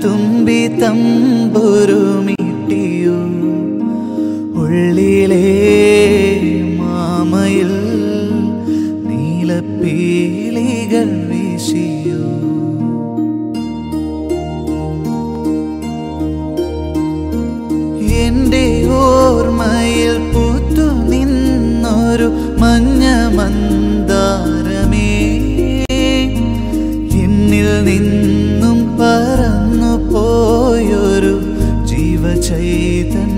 തുമ്പി തമ്പുരുമിട്ടിയോ ഉള്ളിലെ മാമയിൽ നീലപ്പീലികൾ വീശിയോ എന്റെ ഓർമ്മയിൽ പൂത്തു നിന്നൊരു മഞ്ഞ മന്ദാരമേ എന്നിൽ നിന്നും പറന്നു പോയൊരു ജീവചൈതന്യമേ